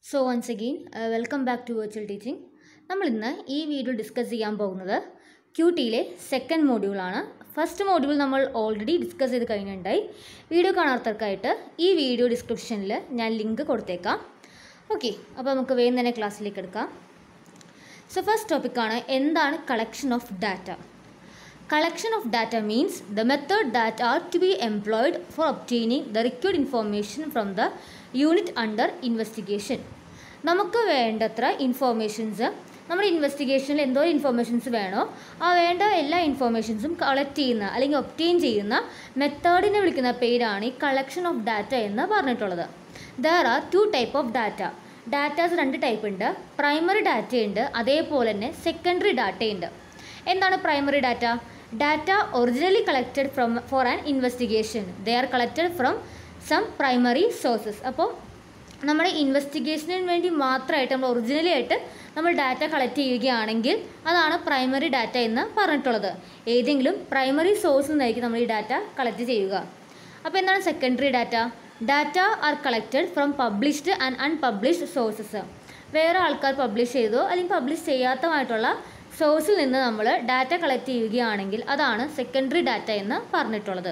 So once again welcome back to virtual teaching നമ്മൾ ഇന്ന് ഈ വീഡിയോ ഡിസ്കസ് ചെയ്യാൻ പോകുന്നത് ക്യൂ ടിയിലെ സെക്കൻഡ് മോഡ്യൂളാണ് ഫസ്റ്റ് മോഡ്യൂൾ നമ്മൾ ഓൾറെഡി ഡിസ്കസ് ചെയ്ത് കഴിഞ്ഞിട്ടുണ്ടായി വീഡിയോ കാണാത്തവർക്കായിട്ട് ഈ വീഡിയോ ഡിസ്ക്രിപ്ഷനിൽ ഞാൻ ലിങ്ക് കൊടുത്തേക്കാം ഓക്കെ അപ്പോൾ നമുക്ക് വേഗം തന്നെ ക്ലാസ്സിലേക്ക് എടുക്കാം സോ ഫസ്റ്റ് ടോപ്പിക്കാണ് എന്താണ് collection of data Collection of data means the method that are to be employed for obtaining the required information from the unit under investigation. നമുക്ക് വേണ്ടത്ര ഇൻഫോർമേഷൻസ് നമ്മുടെ ഇൻവെസ്റ്റിഗേഷനിൽ എന്തോ ഇൻഫോർമേഷൻസ് വേണോ ആ വേണ്ട എല്ലാ ഇൻഫോർമേഷൻസും കളക്ട് ചെയ്യുന്ന അല്ലെങ്കിൽ ഒപ്റ്റെയിൻ ചെയ്യുന്ന മെത്തേഡിനെ വിളിക്കുന്ന പേരാണ് ഈ കളക്ഷൻ ഓഫ് ഡാറ്റ എന്ന് പറഞ്ഞിട്ടുള്ളത് there are two type of data datas രണ്ട് ടൈപ്പ് ഉണ്ട് പ്രൈമറി ഡാറ്റ ഉണ്ട് അതേപോലെ തന്നെ സെക്കൻഡറി ഡാറ്റ ഉണ്ട് എന്താണ് primary data data originally collected from for an investigation they are collected from some primary sources അപ്പോൾ നമ്മുടെ ഇൻവെസ്റ്റിഗേഷന് വേണ്ടി മാത്രമായിട്ട് നമ്മൾ ഒറിജിനലി ആയിട്ട് നമ്മൾ ഡാറ്റ കളക്ട് ചെയ്യുകയാണെങ്കിൽ അതാണ് പ്രൈമറി ഡാറ്റ എന്ന് പറഞ്ഞിട്ടുള്ളത് ഏതെങ്കിലും പ്രൈമറി സോഴ്സിൽ നിന്നായിരിക്കും നമ്മൾ ഈ ഡാറ്റ കളക്ട് ചെയ്യുക അപ്പോൾ എന്താണ് secondary data data are collected from published and unpublished sources വേറെ ആൾക്കാർ പബ്ലിഷ് ചെയ്തോ അല്ലെങ്കിൽ പബ്ലിഷ് ചെയ്യാത്തതായിട്ടുള്ള സോഴ്സിൽ നിന്ന് നമ്മൾ ഡാറ്റ കളക്ട് ചെയ്യുകയാണെങ്കിൽ അതാണ് സെക്കൻഡറി ഡാറ്റ എന്ന് പറഞ്ഞിട്ടുള്ളത്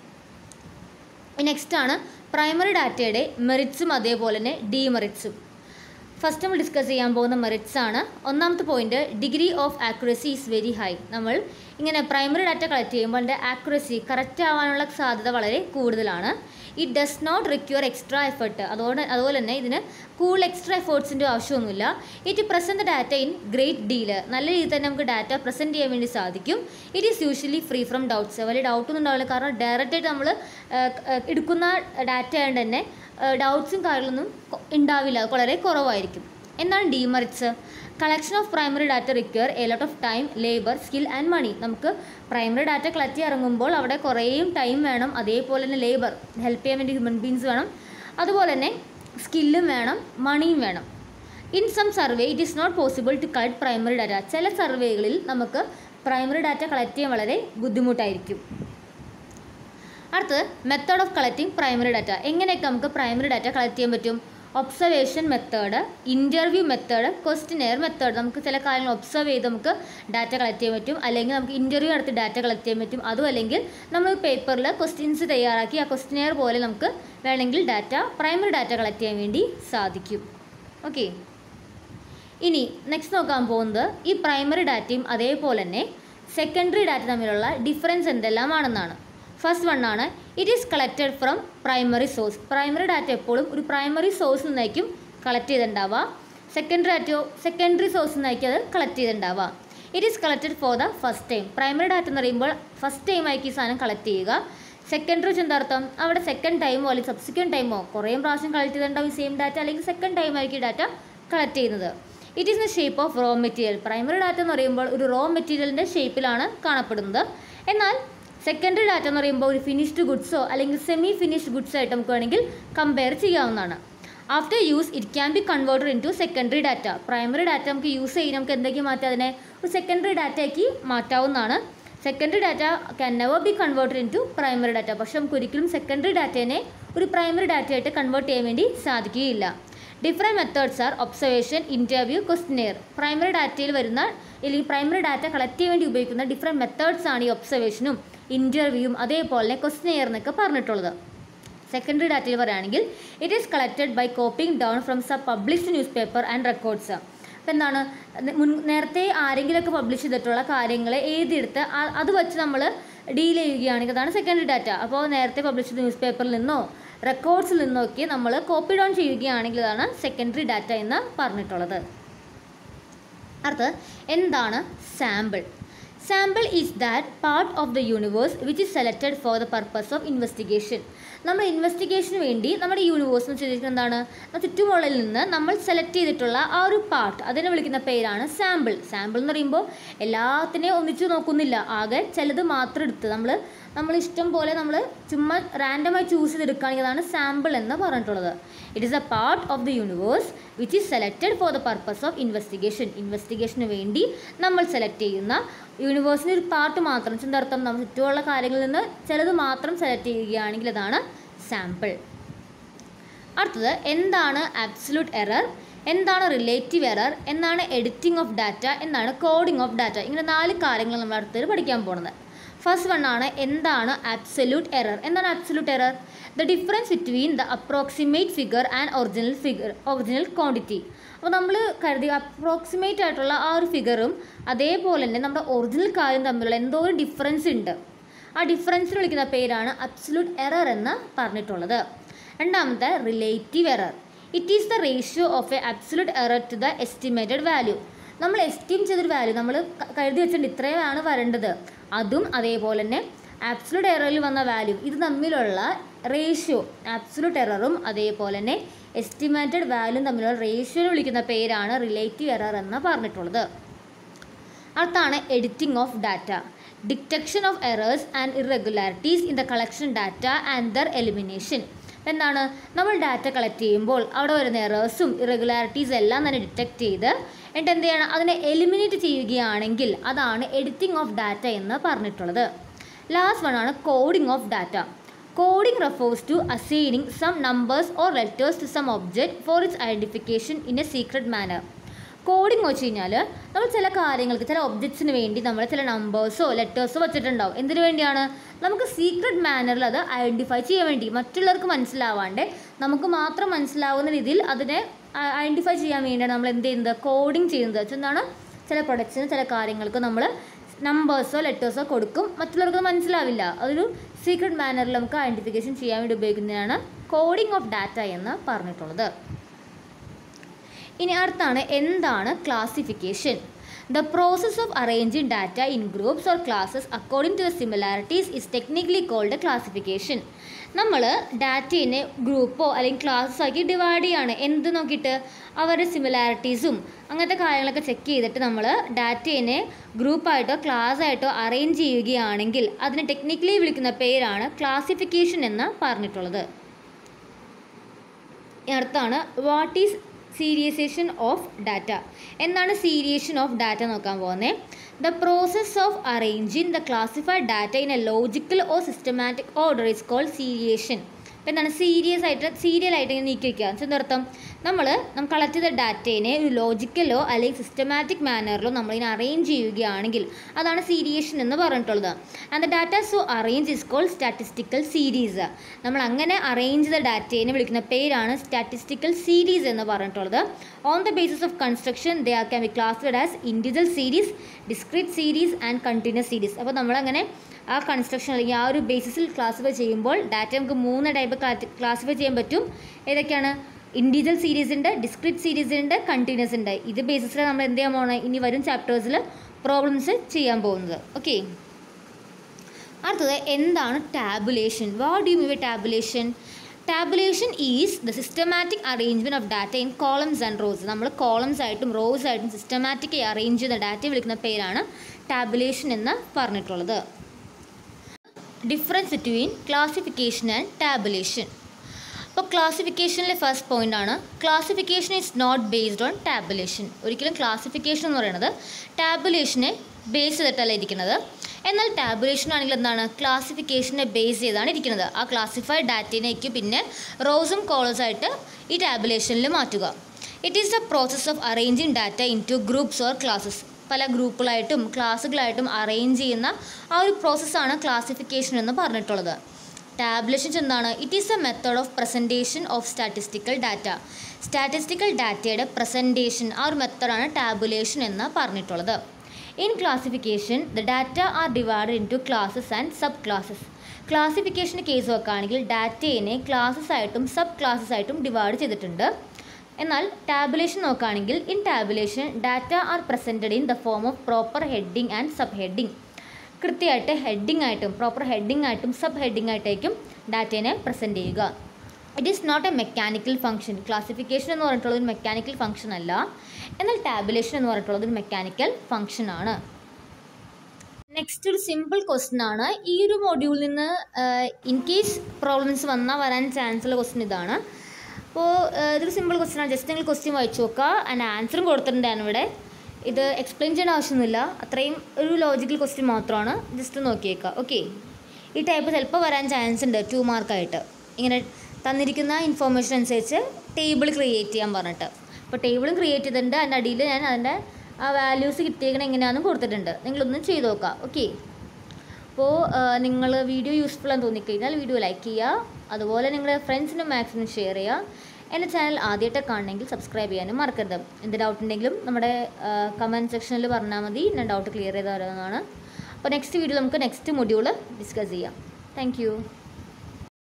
നെക്സ്റ്റ് ആണ് പ്രൈമറി ഡാറ്റയുടെ മെറിറ്റ്സും അതേപോലെ തന്നെ ഡിമെറിറ്റ്സും ഫസ്റ്റ് നമ്മൾ ഡിസ്കസ് ചെയ്യാൻ പോകുന്ന മെറിറ്റ്സ് ആണ് ഒന്നാമത്തെ point degree of accuracy is very high നമ്മൾ ഇങ്ങനെ പ്രൈമറി ഡാറ്റ കളക്ട് ചെയ്യുമ്പോൾ അതിൻ്റെ ആക്യുറസി കറക്റ്റ് ആവാനുള്ള സാധ്യത വളരെ കൂടുതലാണ് it does not require extra effort അതുകൊണ്ട് അതുപോലെ തന്നെ ഇതിന് കൂടുതൽ എക്സ്ട്രാ എഫേർട്സിൻ്റെ ആവശ്യമൊന്നുമില്ല it present data in great deal നല്ല രീതിയിൽ തന്നെ നമുക്ക് ഡാറ്റ പ്രസൻറ്റ് ചെയ്യാൻ വേണ്ടി സാധിക്കും it is usually free from doubts വലിയ ഡൗട്ടൊന്നും ഉണ്ടാവില്ല കാരണം ഡയറക്റ്റായിട്ട് നമ്മൾ എടുക്കുന്ന ഡാറ്റ ആയതുകൊണ്ട് തന്നെ ഡൗട്ട്സും കാര്യങ്ങളൊന്നും ഉണ്ടാവില്ല അത് വളരെ കുറവായിരിക്കും എന്താണ് demerits collection of primary data require a lot of time labour skill and money നമുക്ക് പ്രൈമറി ഡാറ്റ കളക്ട് ചെയ്യാൻ ഇറങ്ങുമ്പോൾ അവിടെ കുറേയും ടൈം വേണം അതേപോലെ തന്നെ ലേബർ ഹെൽപ്പ് ചെയ്യാൻ വേണ്ടി ഹ്യൂമൻ ബീങ്സ് വേണം അതുപോലെ തന്നെ സ്കില്ലും വേണം മണിയും വേണം in some survey it is not possible to collect primary data ചില സർവേകളിൽ നമുക്ക് പ്രൈമറി ഡാറ്റ കളക്ട് ചെയ്യാൻ വളരെ ബുദ്ധിമുട്ടായിരിക്കും അടുത്തത് method of collecting primary data എങ്ങനെയൊക്കെ നമുക്ക് പ്രൈമറി ഡാറ്റ കളക്ട് ചെയ്യാൻ പറ്റും observation method interview method questionnaire method നമുക്ക് ചില കാര്യങ്ങൾ ഒബ്സർവ് ചെയ്ത് നമുക്ക് ഡാറ്റ കളക്ട് ചെയ്യാൻ പറ്റും അല്ലെങ്കിൽ നമുക്ക് ഇൻ്റർവ്യൂ നടത്തി ഡാറ്റ കളക്ട് ചെയ്യാൻ പറ്റും അതും അല്ലെങ്കിൽ നമ്മൾ പേപ്പറിൽ ക്വസ്റ്റ്യൻസ് തയ്യാറാക്കി ആ ക്വസ്റ്റിനെയർ പോലെ നമുക്ക് വേണമെങ്കിൽ ഡാറ്റ പ്രൈമറി ഡാറ്റ കളക്ട് ചെയ്യാൻ വേണ്ടി സാധിക്കും ഓക്കെ ഇനി നെക്സ്റ്റ് നോക്കാൻ പോകുന്നത് ഈ പ്രൈമറി ഡാറ്റയും അതേപോലെ തന്നെ സെക്കൻഡറി ഡാറ്റ തമ്മിലുള്ള ഡിഫറൻസ് എന്തെല്ലാമാണെന്നാണ് ഫസ്റ്റ് വൺ ആണ് it is collected from primary source primary data എപ്പോഴും ഒരു പ്രൈമറി സോഴ്സിൽ നിന്നായിരിക്കും കളക്ട് ചെയ്തിട്ടുണ്ടാവുക സെക്കൻഡറി ഡാറ്റയോ സെക്കൻഡറി സോഴ്സിൽ നിന്നായിരിക്കും അത് കളക്ട് ചെയ്തിട്ടുണ്ടാവുക it is collected for the first time primary data എന്ന് പറയുമ്പോൾ ഫസ്റ്റ് ടൈം ആയിരിക്കും ഈ സാധനം കളക്ട് ചെയ്യുക സെക്കൻഡറി വെച്ച് എന്താർത്ഥം അവിടെ സെക്കൻഡ് ടൈമോ അല്ലെങ്കിൽ സബ്സിക്വൻറ്റ് ടൈമോ കുറേ പ്രാവശ്യം കളക്ട് ചെയ്തിട്ടുണ്ടാവും ഈ സെയിം ഡാറ്റ അല്ലെങ്കിൽ സെക്കൻഡ് ടൈം ആയിരിക്കും ഡാറ്റ കളക്ട് ചെയ്യുന്നത് it is the shape of raw material primary data എന്ന് പറയുമ്പോൾ ഒരു റോ മെറ്റീരിയലിൻ്റെ ഷേപ്പിലാണ് കാണപ്പെടുന്നത് എന്നാൽ സെക്കൻഡറി ഡാറ്റ എന്ന് പറയുമ്പോൾ ഒരു ഫിനിഷ്ഡ് ഗുഡ്സോ അല്ലെങ്കിൽ സെമി ഫിനിഷ്ഡ് ഗുഡ്സോ ആയിട്ട് നമുക്ക് വേണമെങ്കിൽ കമ്പയർ ചെയ്യാവുന്നതാണ് after use it can be converted into secondary data primary data നമുക്ക് യൂസ് ചെയ്യും നമുക്ക് എന്തൊക്കെ മാറ്റാം അതിനെ ഒരു സെക്കൻഡറി ഡാറ്റയ്ക്ക് മാറ്റാവുന്നതാണ് secondary data can never be converted into primary data പക്ഷെ നമുക്ക് ഒരിക്കലും സെക്കൻഡറി ഡാറ്റേനെ ഒരു പ്രൈമറി ഡാറ്റയായിട്ട് കൺവേർട്ട് ചെയ്യാൻ വേണ്ടി സാധിക്കുകയില്ല different methods are observation interview questionnaire primary ഡാറ്റയിൽ വരുന്ന അല്ലെങ്കിൽ പ്രൈമറി ഡാറ്റ കളക്ട് ചെയ്യാൻ വേണ്ടി ഉപയോഗിക്കുന്ന ഡിഫറെൻറ്റ് മെത്തേഡ്സ് ആണ് ഈ ഒബ്സർവേഷനും ഇൻ്റർവ്യൂവും അതേപോലെ ക്വസ്റ്റിനെയർ എന്നൊക്കെ പറഞ്ഞിട്ടുള്ളത് സെക്കൻഡറി ഡാറ്റയിൽ പറയുകയാണെങ്കിൽ it is collected by copying down from സ published news paper and records അപ്പോൾ എന്താണ് മുൻ നേരത്തെ ആരെങ്കിലുമൊക്കെ പബ്ലിഷ് ചെയ്തിട്ടുള്ള കാര്യങ്ങളെ എഴുതിയെടുത്ത് അത് വെച്ച് നമ്മൾ ഡീൽ ചെയ്യുകയാണെങ്കിൽ അതാണ് സെക്കൻഡറി ഡാറ്റ അപ്പോൾ നേരത്തെ പബ്ലിഷ് ചെയ്ത ന്യൂസ് പേപ്പറിൽ നിന്നോ റെക്കോർഡ്സിൽ നിന്നൊക്കെ നമ്മൾ കോപ്പി ഡൗൺ ചെയ്യുകയാണെങ്കിൽ ഇതാണ് സെക്കൻഡറി ഡാറ്റ എന്ന് പറഞ്ഞിട്ടുള്ളത് അടുത്ത് എന്താണ് sample sample is that part of the universe which is selected for the purpose of investigation നമ്മൾ ഇൻവെസ്റ്റിഗേഷന് വേണ്ടി നമ്മുടെ യൂണിവേഴ്സ് എന്ന് വെച്ചിരിക്കുന്നത് എന്താണ് ചുറ്റുമുള്ളിൽ നിന്ന് നമ്മൾ സെലക്ട് ചെയ്തിട്ടുള്ള ആ ഒരു പാർട്ട് അതിനെ വിളിക്കുന്ന പേരാണ് സാമ്പിൾ സാമ്പിൾ എന്ന് പറയുമ്പോൾ എല്ലാത്തിനെയും ഒന്നിച്ച് നോക്കുന്നില്ല ആകെ ചിലത് മാത്രം എടുത്ത് നമ്മൾ നമ്മൾ ഇഷ്ടം പോലെ നമ്മൾ ചുമ്മാ റാൻഡമായി ചൂസ് ചെയ്തെടുക്കുകയാണെങ്കിൽ അതാണ് സാമ്പിൾ എന്ന് പറഞ്ഞിട്ടുള്ളത് it is a part of the universe which is selected for the purpose of investigation ഇൻവെസ്റ്റിഗേഷന് വേണ്ടി നമ്മൾ സെലക്ട് ചെയ്യുന്ന യൂണിവേഴ്സിൻ്റെ ഒരു പാർട്ട് മാത്രം ചിന്തർത്ഥം നമ്മൾ ചുറ്റുമുള്ള കാര്യങ്ങളിൽ നിന്ന് ചിലത് മാത്രം സെലക്ട് ചെയ്യുകയാണെങ്കിൽ അതാണ് സാമ്പിൾ അടുത്തത് എന്താണ് ആബ്സലൂട്ട് എറർ എന്താണ് റിലേറ്റീവ് എറർ എന്താണ് എഡിറ്റിംഗ് ഓഫ് ഡാറ്റ എന്താണ് കോഡിംഗ് ഓഫ് ഡാറ്റ ഇങ്ങനെ നാല് കാര്യങ്ങൾ നമ്മൾ അടുത്തത് പഠിക്കാൻ പോകുന്നത് ഫസ്റ്റ് വൺ ആണ് എന്താണ് ആബ്സല്യൂട്ട് എറർ എന്താണ് absolute error the difference between the approximate figure and original figure original quantity അപ്പോൾ നമ്മൾ കരുതി അപ്രോക്സിമേറ്റ് ആയിട്ടുള്ള ആ ഒരു ഫിഗറും അതേപോലെ തന്നെ നമ്മുടെ ഒറിജിനൽ കാര്യം തമ്മിലുള്ള എന്തോ ഒരു ഡിഫറൻസ് ഉണ്ട് ആ ഡിഫറൻസിന് വിളിക്കുന്ന പേരാണ് അബ്സല്യൂട്ട് എറർ എന്ന് പറഞ്ഞിട്ടുള്ളത് രണ്ടാമത്തെ relative error it is the ratio of a absolute error to the estimated value നമ്മൾ എസ്റ്റിം ചെയ്തൊരു വാല്യൂ നമ്മൾ കരുതി വെച്ചിട്ടുണ്ട് ഇത്രയാണ് വരേണ്ടത് അതും അതേപോലെ തന്നെ ആബ്സലൂട്ട് എററിൽ വന്ന വാല്യൂ ഇത് തമ്മിലുള്ള റേഷ്യോ ആബ്സലൂട്ട് എററും അതേപോലെ തന്നെ എസ്റ്റിമേറ്റഡ് വാല്യൂ തമ്മിലുള്ള റേഷ്യോനെ വിളിക്കുന്ന പേരാണ് റിലേറ്റീവ് എറർ എന്ന് പറഞ്ഞിട്ടുള്ളത് അടുത്താണ് editing of data detection of errors and irregularities in the collection data and their elimination എന്താണ് നമ്മൾ ഡാറ്റ കളക്ട് ചെയ്യുമ്പോൾ അവിടെ വരുന്ന എറേഴ്സും ഇറഗുലാരിറ്റീസ് എല്ലാം തന്നെ ഡിറ്റക്ട് ചെയ്ത് എന്നിട്ട് എന്ത് ചെയ്യണം അതിനെ എലിമിനേറ്റ് ചെയ്യുകയാണെങ്കിൽ അതാണ് എഡിറ്റിംഗ് ഓഫ് ഡാറ്റ എന്ന് പറഞ്ഞിട്ടുള്ളത് ലാസ്റ്റ് വൺ ആണ് coding of data coding refers to assigning some numbers or letters to some object for its identification in a secret manner coding വെച്ച് കഴിഞ്ഞാൽ നമ്മൾ ചില കാര്യങ്ങൾക്ക് ചില ഒബ്ജക്ട്സിന് വേണ്ടി നമ്മൾ ചില നമ്പേഴ്സോ ലെറ്റേഴ്സോ വെച്ചിട്ടുണ്ടാവും എന്തിനു വേണ്ടിയാണ് നമുക്ക് സീക്രട്ട് മാനറിൽ അത് ഐഡൻറ്റിഫൈ ചെയ്യാൻ വേണ്ടി മറ്റുള്ളവർക്ക് മനസ്സിലാവാണ്ട് നമുക്ക് മാത്രം മനസ്സിലാവുന്ന രീതിയിൽ അതിനെ ഐഡൻറ്റിഫൈ ചെയ്യാൻ വേണ്ടിയാണ് നമ്മൾ എന്ത് ചെയ്യുന്നത് കോഡിംഗ് ചെയ്യുന്നത് എന്താണ് ചില പ്രൊഡക്ട്സിന് ചില കാര്യങ്ങൾക്ക് നമ്മൾ നമ്പേഴ്സോ ലെറ്റേഴ്സോ കൊടുക്കും മറ്റുള്ളവർക്ക് അത് മനസ്സിലാവില്ല അതൊരു സീക്രട്ട് മാനറിൽ നമുക്ക് ഐഡൻറ്റിഫിക്കേഷൻ ചെയ്യാൻ വേണ്ടി ഉപയോഗിക്കുന്നതാണ് കോഡിംഗ് ഓഫ് ഡാറ്റ എന്ന് പറഞ്ഞിട്ടുള്ളത് ഇനി അടുത്താണ് എന്താണ് classification the process of arranging data in groups or classes according to the similarities is technically called classification നമ്മൾ ഡാറ്റയെ ഗ്രൂപ്പോ അല്ലെങ്കിൽ ക്ലാസ്സസ് ആക്കി ഡിവൈഡ് ചെയ്യാണ് എന്ത് നോക്കിയിട്ട് അവരുടെ സിമിലാരിറ്റീസും അങ്ങനത്തെ കാര്യങ്ങളൊക്കെ ചെക്ക് ചെയ്തിട്ട് നമ്മൾ ഡാറ്റയെ ഗ്രൂപ്പായിട്ടോ ക്ലാസ് ആയിട്ടോ അറേഞ്ച് ചെയ്യുകയാണെങ്കിൽ അതിനെ ടെക്നിക്കലി വിളിക്കുന്ന പേരാണ് ക്ലാസിഫിക്കേഷൻ എന്ന് പറഞ്ഞിട്ടുള്ളത് അടുത്താണ് what is seriation of data എന്താണ് സീരിയേഷൻ ഓഫ് ഡാറ്റ നോക്കാൻ പോകുന്നത് the process of arranging the classified data in a logical or systematic order is called seriation അപ്പോൾ എന്താണ് സീരിയസ് ആയിട്ട് സീരിയൽ ആയിട്ട് ഇങ്ങനെ നീക്കി വയ്ക്കുക എന്നർത്ഥം നമ്മൾ നമ്മൾ കളക്ട് ചെയ്ത ഡാറ്റേനെ ഒരു ലോജിക്കലോ അല്ലെങ്കിൽ സിസ്റ്റമാറ്റിക് മാനറിലോ നമ്മളിതിനെ അറേഞ്ച് ചെയ്യുകയാണെങ്കിൽ അതാണ് സീരിയേഷൻ എന്ന് പറഞ്ഞിട്ടുള്ളത് and the data so arrange is called statistical series നമ്മൾ അങ്ങനെ അറേഞ്ച് ചെയ്ത ഡാറ്റേനെ വിളിക്കുന്ന പേരാണ് സ്റ്റാറ്റിസ്റ്റിക്കൽ സീരീസ് എന്ന് പറഞ്ഞിട്ടുള്ളത് on the basis of construction they are can be classified as individual series discrete series and continuous series അപ്പോൾ നമ്മളങ്ങനെ ആ കൺസ്ട്രക്ഷൻ അല്ലെങ്കിൽ ആ ഒരു ബേസിസിൽ ക്ലാസിഫൈ ചെയ്യുമ്പോൾ ഡാറ്റ നമുക്ക് മൂന്ന് ടൈപ്പ് ക്ലാസിഫൈ ചെയ്യാൻ പറ്റും ഏതൊക്കെയാണ് ഇൻഡിവിജ്വൽ സീരീസ് ഉണ്ട് ഡിസ്ക്രിറ്റ് സീരീസ് ഉണ്ട് കണ്ടിന്യൂസ് ഉണ്ട് ഇത് ബേസിസിൽ നമ്മൾ എന്ത് ചെയ്യാൻ പോകണം ഇനി വരും ചാപ്റ്റേഴ്സിൽ പ്രോബ്ലംസ് ചെയ്യാൻ പോകുന്നത് ഓക്കെ അടുത്തത് എന്താണ് tabulation what you me tabulation tabulation is the systematic arrangement of data in columns and rows നമ്മൾ കോളംസ് ആയിട്ടും റോസ് ആയിട്ടും സിസ്റ്റമാറ്റിക് അറേഞ്ച് ചെയ്യുന്ന ഡാറ്റ വിളിക്കുന്ന പേരാണ് ടാബുലേഷൻ എന്ന് പറഞ്ഞിട്ടുള്ളത് difference between classification and tabulation അപ്പോൾ ക്ലാസിഫിക്കേഷനിലെ ഫസ്റ്റ് പോയിന്റ് ആണ് classification is not based on tabulation ഒരിക്കലും ക്ലാസിഫിക്കേഷൻ എന്ന് പറയുന്നത് ടാബുലേഷനെ ബേസ് ചെയ്തിട്ടല്ല ഇരിക്കുന്നത് എന്നാൽ ടാബുലേഷൻ ആണെങ്കിൽ എന്താണ് ക്ലാസിഫിക്കേഷനെ ബേസ് ചെയ്താണ് ഇരിക്കുന്നത് ആ ക്ലാസിഫൈഡ് ഡാറ്റയിലേക്ക് പിന്നെ റോസും കോളേഴ്സ് ആയിട്ട് ഈ ടാബുലേഷനിൽ മാറ്റുക it is the process of arranging data into groups or classes പല ഗ്രൂപ്പുകളായിട്ടും ക്ലാസ്സുകളായിട്ടും അറേഞ്ച് ചെയ്യുന്ന ആ ഒരു പ്രോസസ്സാണ് ക്ലാസിഫിക്കേഷൻ എന്ന് പറഞ്ഞിട്ടുള്ളത് ടാബുലേഷൻ എന്താണ് it is a method of presentation of statistical data statistical ഡാറ്റയുടെ പ്രസൻറ്റേഷൻ ആ ഒരു മെത്തേഡാണ് ടാബുലേഷൻ എന്ന് പറഞ്ഞിട്ടുള്ളത് in classification the data are divided into classes and sub classes ക്ലാസിഫിക്കേഷൻ്റെ കേസ് നോക്കുകയാണെങ്കിൽ ഡാറ്റയെ ക്ലാസ്സസ് ആയിട്ടും സബ് ക്ലാസ്സസ് ആയിട്ടും ഡിവൈഡ് ചെയ്തിട്ടുണ്ട് എന്നാൽ ടാബുലേഷൻ നോക്കുകയാണെങ്കിൽ in tabulation data are presented in the form of proper heading and sub heading കൃത്യമായിട്ട് heading ആയിട്ടും പ്രോപ്പർ ഹെഡിങ് ആയിട്ടും സബ് ഹെഡിങ് ആയിട്ടായിരിക്കും ഡാറ്റേനെ പ്രസൻറ്റ് ചെയ്യുക it is not a mechanical function classification എന്ന് പറഞ്ഞിട്ടുള്ളത് ഒരു മെക്കാനിക്കൽ ഫംഗ്ഷൻ അല്ല എന്നാൽ ടാബുലേഷൻ എന്ന് പറഞ്ഞിട്ടുള്ളത് ഒരു മെക്കാനിക്കൽ ഫംഗ്ഷൻ ആണ് നെക്സ്റ്റ് ഒരു സിമ്പിൾ ക്വസ്റ്റ്യൻ ആണ് ഈ ഒരു മൊഡ്യൂളിൽ നിന്ന് ഇൻ കേസ് പ്രോബ്ലംസ് വന്നാൽ വരാൻ ചാൻസ് ഉള്ള ക്വസ്റ്റ്യൻ ഇതാണ് അപ്പോൾ ഇതൊരു സിമ്പിൾ ക്വസ്റ്റ്യൻ ആണ് ജസ്റ്റ് നിങ്ങൾ ക്വസ്റ്റ്യൻ വായിച്ചു നോക്കുക ആൻഡ് ആൻസറും കൊടുത്തിട്ടുണ്ടാണ് ഇവിടെ ഇത് എക്സ്പ്ലെയിൻ ചെയ്യേണ്ട ആവശ്യമൊന്നുമില്ല അത്രയും ഒരു ലോജിക്കൽ ക്വസ്റ്റ്യൻ മാത്രമാണ് ജസ്റ്റ് നോക്കിയേക്കുക ഓക്കെ ഈ ടൈപ്പ് ചിലപ്പോൾ വരാൻ ചാൻസ് ഉണ്ട് ടു മാർക്കായിട്ട് ഇങ്ങനെ തന്നിരിക്കുന്ന ഇൻഫോർമേഷൻ അനുസരിച്ച് ടേബിൾ ക്രിയേറ്റ് ചെയ്യാൻ പറഞ്ഞിട്ട് അപ്പോൾ ടേബിളും ക്രിയേറ്റ് ചെയ്തിട്ടുണ്ട് അതിൻ്റെ അടിയിൽ ഞാൻ അതിൻ്റെ ആ വാല്യൂസ് കിട്ടിയേക്കണ എങ്ങനെയാണെന്ന് കൊടുത്തിട്ടുണ്ട് നിങ്ങളൊന്ന് ചെയ്ത് നോക്കുക ഓക്കെ അപ്പോൾ നിങ്ങൾ വീഡിയോ യൂസ്ഫുൾ ആണെന്ന് തോന്നിക്കഴിഞ്ഞാൽ വീഡിയോ ലൈക്ക് ചെയ്യുക അതുപോലെ നിങ്ങളുടെ ഫ്രണ്ട്സിനും മാക്സിമം ഷെയർ ചെയ്യുക എൻ്റെ ചാനൽ ആദ്യമായിട്ട് കാണണമെങ്കിൽ സബ്സ്ക്രൈബ് ചെയ്യാനും മറക്കരുത് എന്ത് ഡൗട്ട് ഉണ്ടെങ്കിലും നമ്മുടെ കമൻറ്റ് സെക്ഷനിൽ പറഞ്ഞാൽ മതി ഞാൻ ഡൗട്ട് ക്ലിയർ ചെയ്ത് തരുന്നതാണ് അപ്പോൾ നെക്സ്റ്റ് വീഡിയോ നമുക്ക് നെക്സ്റ്റ് മൊഡ്യൂൾ ഡിസ്കസ് ചെയ്യാം താങ്ക്